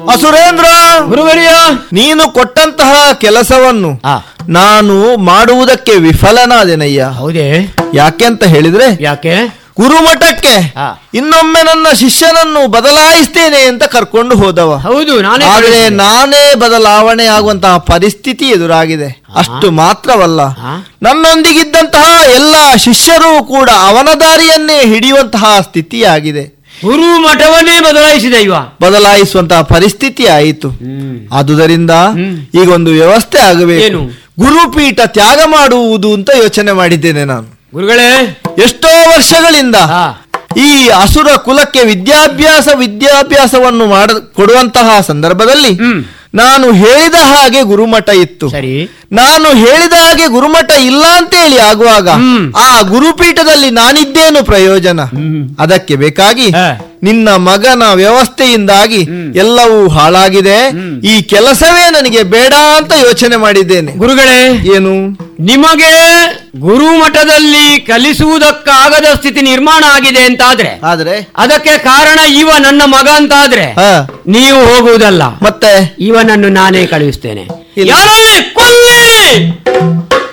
ಅಸುರೇಂದ್ರ ಗುರುವರಿಯ ನೀನು ಕೊಟ್ಟಂತಹ ಕೆಲಸವನ್ನು ಆ, ನಾನು ಮಾಡುವುದಕ್ಕೆ ವಿಫಲನಾದೆನಯ್ಯ ಹೌದೇ ಯಾಕೆಂತ ಹೇಳಿದ್ರೆ ಯಾಕೆ ಗುರುಮಠಕ್ಕೆ ಆ. ಇನ್ನೊಮ್ಮೆ ನನ್ನ ಶಿಷ್ಯನನ್ನು ಬದಲಾಯಿಸ್ತೇನೆ ಅಂತ ಕರ್ಕೊಂಡು ಹೋದವ ಹೌದು ನಾನೇ ಆದ್ರೆ ಕಳಿಸಿದೆ. ನಾನೇ ಬದಲಾವಣೆ ಆಗುವಂತಹ ಪರಿಸ್ಥಿತಿ ಎದುರಾಗಿದೆ ಅಷ್ಟು ಮಾತ್ರವಲ್ಲ ಆ? ನನ್ನೊಂದಿಗಿದ್ದಂತಹ ಎಲ್ಲ ಶಿಷ್ಯರು ಕೂಡ ಅವನ ದಾರಿಯನ್ನೇ ಹಿಡಿಯುವಂತಹ ಸ್ಥಿತಿಯಾಗಿದೆ ಗುರು ಮಠವನ್ನೇ ಬದಲಾಯಿಸಿದೆ ಇವ ಬದಲಾಯಿಸುವಂತಹ ಪರಿಸ್ಥಿತಿ ಆಯಿತು ಆದುದರಿಂದ ಹ್ಮ್. ಈಗ ಒಂದು ವ್ಯವಸ್ಥೆ ಆಗಬೇಕು ಏನು? ಗುರುಪೀಠ ತ್ಯಾಗ ಮಾಡುವುದು ಅಂತ ಯೋಚನೆ ಮಾಡಿದ್ದೇನೆ ನಾನು ಗುರುಗಳೇ ಎಷ್ಟೋ ವರ್ಷಗಳಿಂದ ಆ, ಈ ಅಸುರ ಕುಲಕ್ಕೆ ವಿದ್ಯಾಭ್ಯಾಸ ವಿದ್ಯಾಭ್ಯಾಸವನ್ನು ಮಾಡ ಕೊಡುವಂತಹ ಸಂದರ್ಭದಲ್ಲಿ ಹ್ಮ್ ನಾನು ಹೇಳಿದ ಹಾಗೆ ಗುರುಮಠ ಇತ್ತು ಸರಿ ನಾನು ಹೇಳಿದ ಹಾಗೆ ಗುರುಮಠ ಇಲ್ಲ ಅಂತೇಳಿ ಆಗುವಾಗ ಹ್ಮ್. ಆ ಗುರುಪೀಠದಲ್ಲಿ ನಾನಿದ್ದೇನು ಪ್ರಯೋಜನ ಹ್ಮ್. ಅದಕ್ಕೆ ಬೇಕಾಗಿ ಹಾ. ನಿನ್ನ ಮಗನ ವ್ಯವಸ್ಥೆಯಿಂದಾಗಿ ಎಲ್ಲವೂ ಹಾಳಾಗಿದೆ ಈ ಕೆಲಸವೇ ನನಗೆ ಬೇಡ ಅಂತ ಯೋಚನೆ ಮಾಡಿದ್ದೇನೆ ಗುರುಗಳೇ ಏನು ನಿಮಗೆ ಗುರು ಮಠದಲ್ಲಿ ಕಲಿಸುವುದಕ್ಕಾಗದ ಸ್ಥಿತಿ ನಿರ್ಮಾಣ ಆಗಿದೆ ಅಂತಾದ್ರೆ ಆದ್ರೆ ಅದಕ್ಕೆ ಕಾರಣ ಇವ ನನ್ನ ಮಗ ಅಂತಾದ್ರೆ ಹಾ ನೀವು ಹೋಗುವುದಲ್ಲ ಮತ್ತೆ ಇವನನ್ನು ನಾನೇ ಕಳುಹಿಸ್ತೇನೆ ಇಲ್ಲ. ಯಾರಲ್ಲಿ ಕೊಲ್ಲಿ